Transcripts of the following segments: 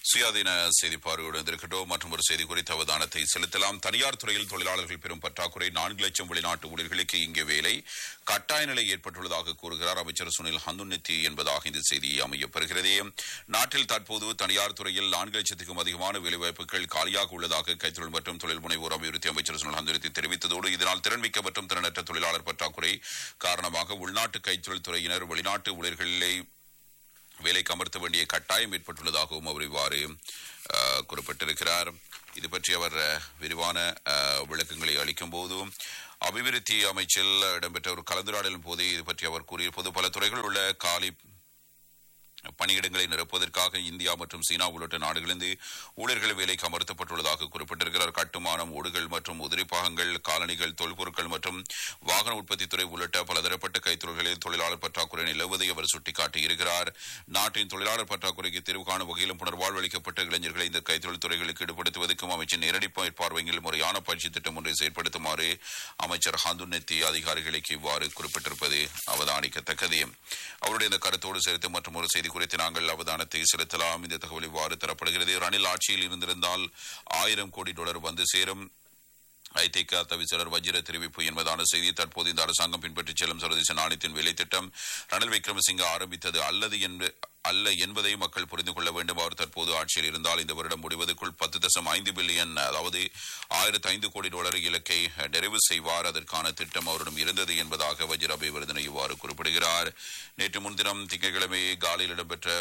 சுயாதீன செய்தி பார்வையுடன் இருக்கட்டும் மற்றும் ஒரு செய்தி குறித்த அவதானத்தை செலுத்தலாம் தனியார் துறையில் தொழிலாளர்கள் பெறும் பற்றாக்குறை நான்கு லட்சம் வெளிநாட்டு ஊழியர்களுக்கு இங்கே வேலை கட்டாய நிலை ஏற்பட்டுள்ளதாக கூறுகிறார் அமைச்சர் சுனில் ஹந்துநித்தி என்பதாக இந்த செய்தி அமையப்பெறுகிறது நாட்டில் தற்போது தனியார் துறையில் நான்கு லட்சத்துக்கும் அதிகமான வேலைவாய்ப்புகள் காலியாக உள்ளதாக கைத்தொழில் மற்றும் தொழில் முனைவோர் அபிவிருத்தி அமைச்சர் சுனில் ஹந்துநித்தி தெரிவித்ததோடு இதனால் திறன்மிக்க மற்றும் திறனற்ற தொழிலாளர் பற்றாக்குறை காரணமாக உள்நாட்டு கைத்தொழில் துறையினர் வெளிநாட்டு ஊழியர்களை வேலைக்கு அமர்த்த வேண்டிய கட்டாயம் ஏற்பட்டுள்ளதாகவும் அவர் இவ்வாறு அஹ், குறிப்பிட்டிருக்கிறார் இது பற்றி அவர் அஹ், விரிவான அஹ், விளக்கங்களை அளிக்கும் போது அபிவிருத்தி அமைச்சில் இடம்பெற்ற ஒரு கலந்துரையாடலின் போதே இது பற்றி அவர் கூறியிருப்பது பல துறைகளில் உள்ள காலி பணியிடங்களை நிரப்புவதற்காக இந்தியா மற்றும் சீனா உள்ளிட்ட நாடுகளிலிருந்து ஊழியர்கள் வேலைக்கு அமர்த்தப்பட்டுள்ளதாக குறிப்பிட்டிருக்கிறார் கட்டுமானம் ஓடுகள் மற்றும் உதிரிப்பாகங்கள் காலணிகள் தொல்பொருட்கள் மற்றும் வாகன உற்பத்தி துறை உள்ளிட்ட பலதரப்பட்ட கைத்தொழில்களில் தொழிலாளர் பற்றாக்குறை நிலவுவதை அவர் சுட்டிக்காட்டியிருக்கிறார் நாட்டின் தொழிலாளர் பற்றாக்குறைக்கு தீர்வு காணும் வகையிலும் புனர்வாழ்வு அளிக்கப்பட்ட இளைஞர்களை இந்த கைத்தொழில் துறைகளுக்கு ஈடுபடுத்துவதற்கும் அமைச்சர் நேரடி மேற்பார்வையில் முறையான பயிற்சி திட்டம் ஒன்றை செயற்படுத்துமாறு அமைச்சர் ஹந்துநெத்தி அதிகாரிகளுக்கு இவ்வாறு குறிப்பிட்டிருப்பது அவதானிக்கத்தக்கது அவருடைய இந்த கருத்தோடு சேர்த்து மற்றும் ஒரு செய்தி குறித்து நாங்கள் அவதானத்தை செலுத்தலாம் இந்த தகவல் இவ்வாறு தரப்படுகிறது ரணில் ஆட்சியில் இருந்திருந்தால் ஆயிரம் கோடி டாலர் வந்து சேரும் ஐதேக தவிசாளர் வஜ்ர தெரிவிப்பு என்பதான செய்தி தற்போது இந்த அரசாங்கம் பின்பற்றிச் செல்லும் சர்வதேச நாணயத்தின் வேலை திட்டம் ரணில் விக்ரமசிங்க ஆரம்பித்தது அல்லது என்ப அல்ல என்பதை மக்கள் புரிந்து கொள்ள வேண்டும் அவர் தற்போது ஆட்சியில் இருந்தால் இந்த வருடம் முடிவதற்குள் பத்து தசம் ஐந்து பில்லியன் அதாவது ஆயிரத்து ஐந்து கோடி டாலர் இலக்கை நிறைவு செய்வார் அதற்கான திட்டம் அவரிடம் இருந்தது என்பதாக வஜ்ர அபிவர்தனை இவ்வாறு குறிப்பிடுகிறார் நேற்று முன்தினம் திங்கட்கிழமை காலையில் இடம்பெற்ற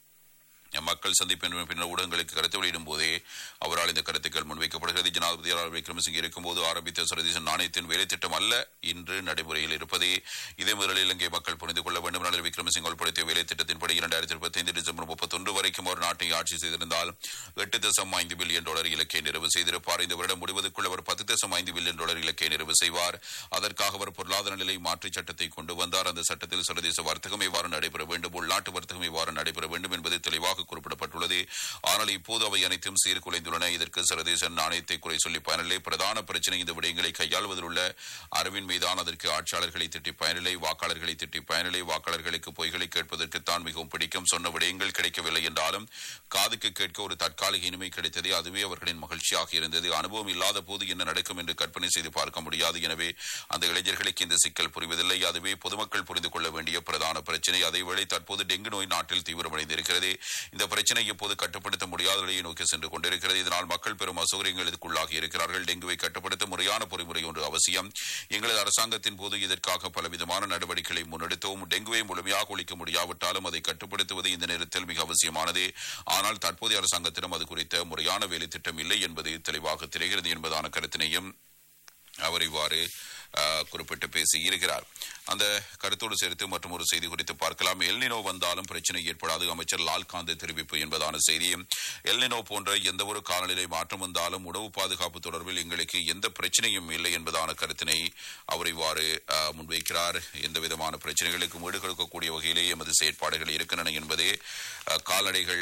மக்கள் சந்திப்பின் பின்னர் ஊடகங்களுக்கு கருத்து வெளியிடும் போதே அவரால் இந்த கருத்துக்கள் முன்வைக்கப்படுகிறது ஜனாதிபதி ரணில் விக்ரமசிங்கே இருக்கும்போது ஆரம்பித்த சர்வதேச நாணயத்தின் வேலை திட்டம் அல்ல இன்று நடைமுறையில் இருப்பதே இதே முதலில் இலங்கை மக்கள் புரிந்து கொள்ள வேண்டும் ரணில் விக்ரமசிங்க உட்படுத்திய வேலை திட்டத்தின்படி இரண்டாயிரத்தி இருபத்தி ஐந்து டிசம்பர் முப்பத்தொன்று வரைக்கும் ஒரு நாட்டை ஆட்சி செய்திருந்தால் எட்டு தசம் ஐந்து பில்லியன் டாலர் இலக்கை நிறைவு செய்திருப்பார் இந்த வருடம் முடிவதற்குள் அவர் பத்து தசம் ஐந்து பில்லியன் டாலர் இலக்கை நிறைவு செய்வார் அதற்காக அவர் பொருளாதார நிலை மாற்று சட்டத்தை கொண்டு வந்தார் அந்த சட்டத்தில் சர்வதேச வர்த்தகம் எவ்வாறு நடைபெற வேண்டும் உள்நாட்டு வர்த்தகம் எவ்வாறு நடைபெற வேண்டும் என்பது தெளிவாக குறிப்பிடப்பட்டுள்ளது ஆனால் இப்போது அவை அனைத்தும் சீர்குலைந்துள்ளன இதற்கு சர்வதேச நாணயத்தை குறை சொல்லி பயனில்லை பிரதான பிரச்சனை இந்த விடயங்களை கையாள்வதில் உள்ள அறிவின் மீதான் அதற்கு ஆட்சியாளர்களை திட்டி பயனில்லை வாக்காளர்களை திட்டி பயனில்லை வாக்காளர்களுக்கு பொய்களை கேட்பதற்குத்தான் மிகவும் பிடிக்கும் சொன்ன விடயங்கள் கிடைக்கவில்லை என்றாலும் காதுக்கு கேட்க ஒரு தற்காலிக இனிமை கிடைத்ததே அதுவே அவர்களின் மகிழ்ச்சியாக இருந்தது அனுபவம் இல்லாத போது என்ன நடக்கும் என்று கற்பனை செய்து பார்க்க முடியாது எனவே அந்த இளைஞர்களுக்கு இந்த சிக்கல் புரிவதில்லை அதுவே பொதுமக்கள் புரிந்து கொள்ள வேண்டிய பிரதான பிரச்சனை அதேவேளை தற்போது டெங்கு நோய் நாட்டில் தீவிரமடைந்திருக்கிறது இந்த பிரச்சனை இப்போது கட்டுப்படுத்த முடியாத நிலையை நோக்கி சென்று கொண்டிருக்கிறது இதனால் மக்கள் பெரும் அசௌகரியங்களுக்குள்ளாகி இருக்கிறார்கள் டெங்குவை கட்டுப்படுத்த முறையான பொறிமுறை ஒன்று அவசியம் எங்களது அரசாங்கத்தின் போது இதற்காக பலவிதமான நடவடிக்கைகளை முன்னெடுத்தோம் டெங்குவை முழுமையாக ஒழிக்க முடியாவிட்டாலும் அதை கட்டுப்படுத்துவது இந்த நேரத்தில் மிக அவசியமானது ஆனால் தற்போதைய அரசாங்கத்திடம் அது குறித்த முறையான வேலை திட்டம் இல்லை என்பது தெளிவாக தெரிகிறது என்பதான கருத்தினையும் அவர் இவ்வாறு அஹ், குறிப்பிட்டு பேசியிருக்கிறார் அந்த கருத்தோடு சேர்த்து மற்றும் ஒரு செய்தி குறித்து பார்க்கலாம் எல்னினோ வந்தாலும் பிரச்சனை ஏற்படாது அமைச்சர் லால்காந்த் தெரிவிப்பு என்பதான செய்தி எல்னினோ போன்ற எந்த ஒரு காலநிலை மாற்றம் வந்தாலும் உணவு பாதுகாப்பு தொடர்பில் எங்களுக்கு எந்த பிரச்சனையும் இல்லை என்பதான கருத்தினை அவர் இவ்வாறு அஹ், முன்வைக்கிறார் எந்த விதமான பிரச்சனைகளுக்கும் ஈடு கொடுக்கக்கூடிய வகையிலே எமது செயற்பாடுகள் இருக்கின்றன என்பதே அஹ், கால்நடைகள்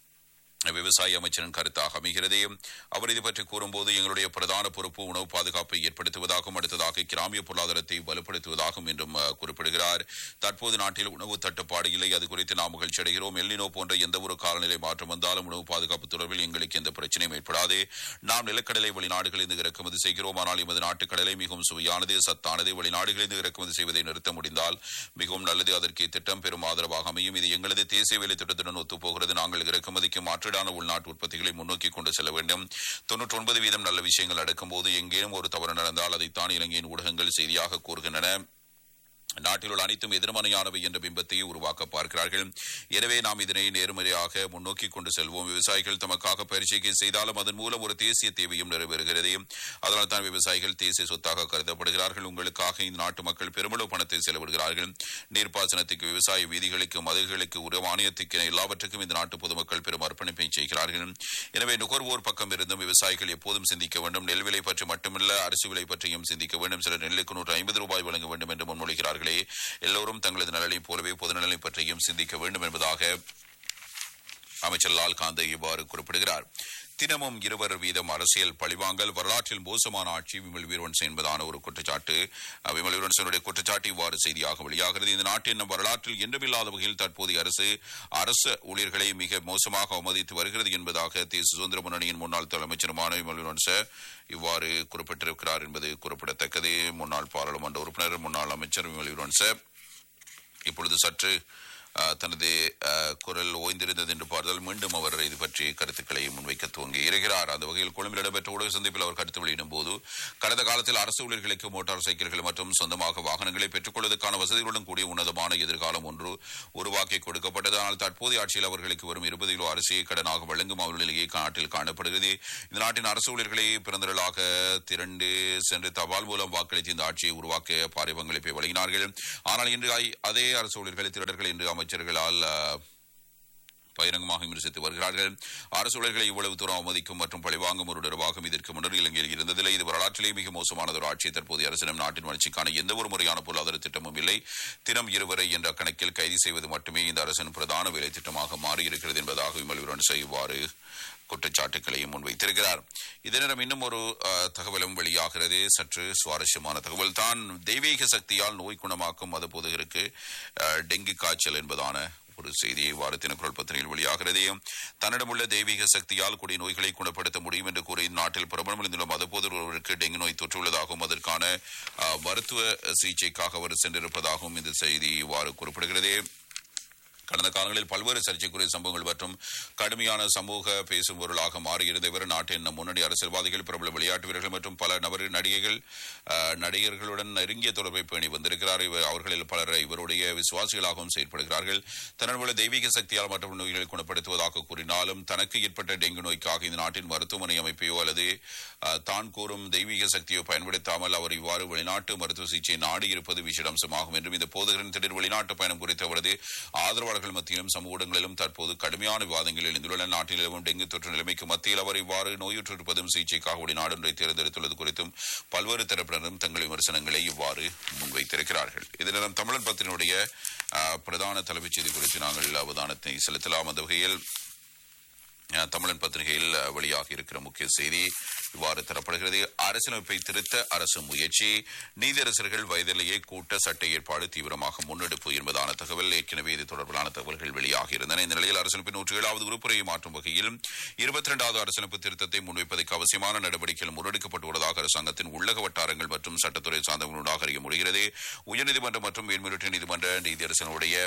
விவசாய அமைச்சரின் கருத்தாக அமைகிறது அவர் இது பற்றி கூறும்போது எங்களுடைய பிரதான பொறுப்பு உணவு பாதுகாப்பை ஏற்படுத்துவதாகவும் அடுத்ததாக கிராமிய பொருளாதாரத்தை வலுப்படுத்துவதாகும் என்றும் அஹ், குறிப்பிடுகிறார் தற்போது நாட்டில் உணவு தட்டுப்பாடு இல்லை அது குறித்து நாம் மகிழ்ச்சி அடைகிறோம் எல்லினோ போன்ற எந்த ஒரு காலநிலை மாற்றம் வந்தாலும் உணவு பாதுகாப்பு தொடர்பில் எங்களுக்கு எந்த பிரச்சனையும் ஏற்படாது நாம் நிலக்கடலை வெளிநாடுகளிலிருந்து இறக்குமதி செய்கிறோம் ஆனால் எமது நாட்டு கடலை மிகவும் சுவையானது சத்தானது வெளிநாடுகளிலிருந்து இறக்குமதி செய்வதை நிறுத்த முடிந்தால் மிகவும் நல்லது அதற்கு திட்டம் பெரும் ஆதரவாக அமையும் இது எங்களது தேசிய வேலை திட்டத்துடன் ஒத்துப்போகிறது நாங்கள் இறக்குமதிக்கு மாற்றீடான உள்நாட்டு உற்பத்திகளை முன்னோக்கி கொண்டு செல்ல வேண்டும் தொன்னூற்றி ஒன்பது வீதம் நல்ல விஷயங்கள் நடக்கும்போது எங்கேனும் ஒரு தவறு நடந்தால் அதைத்தான் இலங்கையின் ஊடகங்கள் செய்தியாக கூறுகின்றன நாட்டில் உள்ள அனைத்தும் எதிர்மறையானவை என்ற பிம்பத்தை உருவாக்க பார்க்கிறார்கள் எனவே நாம் இதனை நேர்மறையாக முன்னோக்கி கொண்டு செல்வோம் விவசாயிகள் தமக்காக பயிற்சிக்கை செய்தாலும் அதன் மூலம் ஒரு தேசிய தேவையும் நிறைவேறுகிறது அதனால் தான் விவசாயிகள் தேசிய சொத்தாக கருதப்படுகிறார்கள் உங்களுக்காக இந்த நாட்டு மக்கள் பெருமளவு பணத்தை செலவிடுகிறார்கள் நீர்ப்பாசனத்துக்கு விவசாய வீதிகளுக்கு மதுகளுக்கு உரமானியத்துக்கு என எல்லாவற்றுக்கும் இந்த நாட்டு பொதுமக்கள் பெரும் அர்ப்பணிப்பை செய்கிறார்கள் எனவே நுகர்வோர் பக்கம் இருந்தும் விவசாயிகள் எப்போதும் சிந்திக்க வேண்டும் நெல் விலை பற்றி மட்டுமல்ல அரிசி விலை பற்றியும் சிந்திக்க வேண்டும் சிலர் நெல்லுக்கு நூற்று ஐம்பது ரூபாய் வழங்க வேண்டும் என்று முன்மொழிகிறார்களே எல்லோரும் தங்களது நலனை போலவே பொதுநலனை பற்றியும் சிந்திக்க வேண்டும் என்பதாக அமைச்சர் லால்காந்த் இவ்வாறு குறிப்பிடுகிறார் தினமும் இருவர் வீதம் அரசியல் பழிவாங்கல் வரலாற்றில் மோசமான ஆட்சி விமல் வீரவன்சன் என்பதான ஒரு குற்றச்சாட்டு அஹ், விமல் வீரவன்சனுடைய குற்றச்சாட்டு இவ்வாறு செய்தியாக வெளியாகிறது இந்த நாட்டின் வரலாற்றில் என்றுமில்லாத வகையில் தற்போதைய அரசு அரசு ஊழியர்களை மிக மோசமாக அவமதித்து வருகிறது என்பதாக தேசிய சுதந்திர முன்னணியின் முன்னாள் தலைமைச்சருமான விமல் வீரவன்ச இவ்வாறு குறிப்பிட்டிருக்கிறார் என்பது குறிப்பிடத்தக்கது முன்னாள் பாராளுமன்ற உறுப்பினர் முன்னாள் அமைச்சர் விமல் வீரவன்ச இப்பொழுது சற்று அஹ், தனது அஹ், குரல் ஓய்ந்திருந்தது என்று பார்த்தால் மீண்டும் அவர் இது பற்றி கருத்துக்களை முன்வைக்க துவங்கி இருக்கிறார் அந்த வகையில் கொழும்பில் இடம்பெற்ற ஊடக சந்திப்பில் அவர் கருத்து வெளியிடும் போது கடந்த காலத்தில் அரசு ஊழியர்களுக்கு மோட்டார் சைக்கிள்கள் மற்றும் சொந்தமாக வாகனங்களை பெற்றுக்கொள்வதற்கான வசதிகளுடன் கூடிய உன்னதமான எதிர்காலம் ஒன்று உருவாக்கி கொடுக்கப்பட்டது ஆனால் தற்போதைய ஆட்சியில் அவர்களுக்கு வரும் இருபது கிலோ அரிசியை கடனாக வழங்கும் அவர்களிலேயே நாட்டில் காணப்படுகிறது இந்த நாட்டின் அரசு ஊழியர்களை பிறந்தலாக திரண்டு சென்று தபால் மூலம் வாக்களித்து இந்த ஆட்சியை உருவாக்க பாரிய பங்களிப்பை வழங்கினார்கள் ஆனால் இன்று ஐ- அதே அரசு ஊழியர்களை திருடர்கள் என்று அமைச்சர்களால் அஹ், பகிரங்கமாக விமர்சித்து வருகிறார்கள் அரசு ஊழியர்களை இவ்வளவு தூரம் அவமதிக்கும் மற்றும் பழிவாங்கும் ஒரு நிர்வாகம் இதற்கு முன்னர் இலங்கையில் இருந்ததில்லை இது வரலாற்றிலே மிக மோசமானது ஒரு ஆட்சி தற்போதைய அரசிடம் நாட்டின் வளர்ச்சிக்கான எந்த ஒரு முறையான பொருளாதார திட்டமும் இல்லை தினம் இருவரை என்ற கணக்கில் கைது செய்வது மட்டுமே இந்த அரசின் பிரதான வேலை திட்டமாக மாறியிருக்கிறது என்பதாக விமல் விரன்சை இவ்வாறு குற்றச்சாட்டுகளையும் முன்வைத்திருக்கிறார் இதே நேரம் இன்னும் ஒரு அஹ், தகவலும் வெளியாகிறது சற்று சுவாரஸ்யமான தகவல் தான் தெய்வீக சக்தியால் நோய் குணமாக்கும் மத போதகருக்கு அஹ், டெங்கு காய்ச்சல் என்பதான ஒரு செய்தி இவ்வாறு தினக்குரல் பத்திரிகையில் வெளியாகிறது தன்னிடமுள்ள தெய்வீக சக்தியால் கொடிய நோய்களை குணப்படுத்த முடியும் என்று கூறி நாட்டில் பிரபலமடைந்துள்ள மதபோதர் ஒருவருக்கு டெங்கு நோய் தொற்றுள்ளதாகவும் அதற்கான அஹ், மருத்துவ சிகிச்சைக்காக அவர் சென்றிருப்பதாகவும் இந்த செய்தி இவ்வாறு குறிப்பிடுகிறது கடந்த காலங்களில் பல்வேறு சர்ச்சைக்குரிய சம்பவங்கள் மற்றும் கடுமையான சமூக பேசும் பொருளாக மாறியிருந்த இவர் நாட்டின் முன்னணி அரசியல்வாதிகள் பிரபல விளையாட்டு வீரர்கள் மற்றும் பல நபர் நடிகைகள் அஹ், நடிகர்களுடன் நெருங்கிய தொடர்பை பேணி வந்திருக்கிறார் இவர் அவர்களில் பலர் இவருடைய விசுவாசிகளாகவும் செயல்படுகிறார்கள் தன்னுடைய தெய்வீக சக்தியால் மற்ற நோய்களை குணப்படுத்துவதாக கூறினாலும் தனக்கு ஏற்பட்ட டெங்கு நோய்க்காக இந்த நாட்டின் மருத்துவமனை அமைப்பையோ அல்லது அஹ், தான் கூறும் தெய்வீக சக்தியோ பயன்படுத்தாமல் அவர் இவ்வாறு வெளிநாட்டு மருத்துவ சிகிச்சை நாடி இருப்பது விஷயம்சமாகும் என்றும் இந்த போதகரின் திடீர் வெளிநாட்டு பயணம் குறித்து அவரது ஆதரவாளர்கள் மத்தியிலும் சமூக ஊடகங்களிலும் தற்போது கடுமையான விவாதங்கள் எழுந்துள்ள நாட்டில் நிலவும் டெங்கு தொற்று நிலைமைக்கு மத்தியில் அவர் இவ்வாறு நோயுற்றிருப்பதும் சிகிச்சைக்காக வெளிநாடு ஒன்றை தேர்ந்தெடுத்துள்ளது குறித்தும் பல்வேறு தரப்பினரும் தங்கள் விமர்சனங்களை இவ்வாறு முன்வைத்திருக்கிறார்கள் இதனிடம் தமிழன் பத்தினுடைய அஹ், பிரதான தலைமைச் செய்தி குறித்து நாங்கள் அவதானத்தை செலுத்தலாம் அந்த வகையில் அஹ், தமிழன் பத்திரிகையில் அஹ், வெளியாகி இருக்கிற முக்கிய செய்தி இவ்வாறு தரப்படுகிறது அரசியலமைப்பை திருத்த அரசு முயற்சி நீதியரசர்கள் வயதிலேயே கூட்ட சட்ட ஏற்பாடு தீவிரமாக முன்னெடுப்பு என்பதான தகவல் ஏற்கனவே இது தொடர்பிலான தகவல்கள் வெளியாகி இருந்தன இந்த நிலையில் அரசியலமைப்பின் நூற்றி ஏழாவது உறுப்புரையை மாற்றும் வகையில் இருபத்தி இரண்டாவது அரசியலமைப்பு திருத்தத்தை முன்வைப்பதற்கு அவசியமான நடவடிக்கைகள் முன்னெடுக்கப்பட்டுள்ளதாக அரசாங்கத்தின் உள்ளக வட்டாரங்கள் மற்றும் சட்டத்துறை சார்ந்தவர்களாக அறிய முடிகிறது உயர்நீதிமன்றம் மற்றும் மேன்முறையீட்டு நீதிமன்ற நீதியரசனுடைய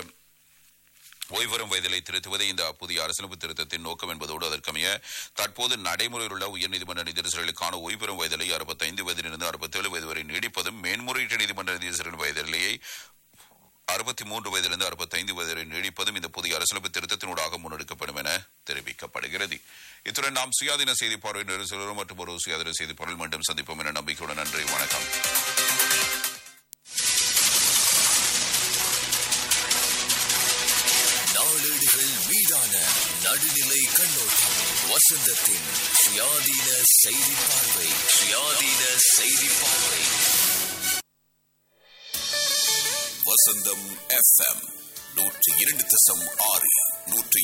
ஓய்வரும் வயதிலை திருத்துவதே இந்த புதிய அரசியலமைப்பு திருத்தத்தின் நோக்கம் என்பதோடு அதற்கமைய தற்போது நடைமுறையில் உள்ள உயர்நீதிமன்ற நீதியரசர்களுக்கான ஓய்வரும் வயதிலை அறுபத்தைந்து வயதிலிருந்து அறுபத்தேழு வயது வரை நீடிப்பதும் மேன்முறையீட்டு நீதிமன்ற நீதியரசர்களின் வயதிலேயே அறுபத்தி மூன்று வயதிலிருந்து அறுபத்தைந்து வயது வரை நீடிப்பதும் இந்த புதிய அரசியலமைப்பு திருத்தத்தினூடாக முன்னெடுக்கப்படும் என தெரிவிக்கப்படுகிறது இத்துடன் நாம் சுயாதீன செய்தி பார்வை நெரிசலரும் மற்றும் ஒரு சுயாதீன செய்தி பொருள் மீண்டும் சந்திப்போம் என நம்பிக்கையுடன் நன்றி வணக்கம் நாளேடுகள் மீதான நடுநிலை கண்ணோட்டம் வசந்தத்தின் சுயாதீன செய்தி பார்வை சுயாதீன செய்தி பார்வை வசந்தம் எஃப்எம் நூற்றி இரண்டு தசம் ஆறு நூற்றி